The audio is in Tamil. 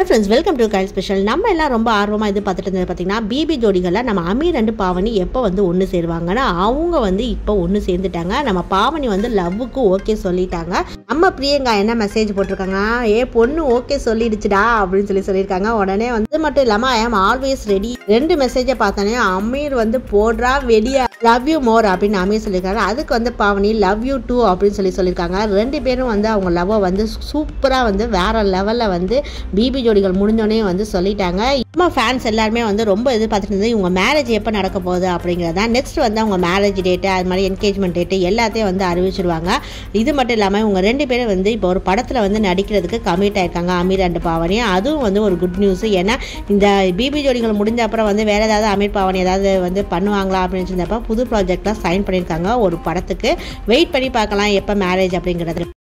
friends welcome to Kyle special நம்ம எல்லாம் ரொம்ப ஆர்வமாக இது பார்த்துட்டு இருந்தது பார்த்தீங்கன்னா பிபி ஜோடிகளில் நம்ம அமீர் அண்டு பாவனி எப்போ வந்து ஒன்று சேருவாங்கன்னா அவங்க வந்து இப்போ ஒன்று சேர்ந்துட்டாங்க நம்ம பாவனி வந்து லவ்வுக்கு ஓகே சொல்லிட்டாங்க நம்ம பிரியங்கா என்ன மெசேஜ் போட்டிருக்காங்க ஏ பொண்ணு ஓகே சொல்லிடுச்சுடா அப்படின்னு சொல்லி சொல்லியிருக்காங்க உடனே வந்து மட்டும் இல்லாமல் ஐ ஆம் ஆல்வேஸ் ரெடி ரெண்டு மெசேஜை பார்த்தோன்னே அமீர் வந்து போடுறா வெடியா லவ் யூ மோர் அப்படின்னு அமீர் சொல்லியிருக்காங்க அதுக்கு வந்து பாவனி லவ் யூ டூ அப்படின்னு சொல்லி சொல்லியிருக்காங்க ரெண்டு பேரும் வந்து அவங்க லவ்வை வந்து சூப்பராக வந்து வேற லெவலில் வந்து பிபி ஜோடிகள் முடிஞ்சோடனே வந்து சொல்லிட்டாங்க நம்ம ஃபேன்ஸ் எல்லாருமே வந்து ரொம்ப எதிர்பார்த்துட்டு இருந்தது இவங்க மேரேஜ் எப்போ நடக்க போகுது அப்படிங்கிறத நெக்ஸ்ட் வந்து அவங்க மேரேஜ் டேட்டு அது மாதிரி என்கேஜ்மெண்ட் டேட்டு எல்லாத்தையும் வந்து அறிவிச்சிருவாங்க இது மட்டும் இல்லாமல் இவங்க ரெண்டு பேரும் வந்து இப்போ ஒரு படத்தில் வந்து நடிக்கிறதுக்கு கமிட் ஆயிருக்காங்க அமீர் அண்ட் பாவனி அதுவும் வந்து ஒரு குட் நியூஸ் ஏன்னா இந்த பிபி ஜோடிகள் முடிஞ்ச அப்புறம் வந்து வேற ஏதாவது அமீர் பாவனி ஏதாவது வந்து பண்ணுவாங்களா அப்படின்னு சொன்னப்ப புது ப்ராஜெக்ட்லாம் சைன் பண்ணியிருக்காங்க ஒரு படத்துக்கு வெயிட் பண்ணி பார்க்கலாம் எப்போ மேரேஜ் அப்படிங்கிறது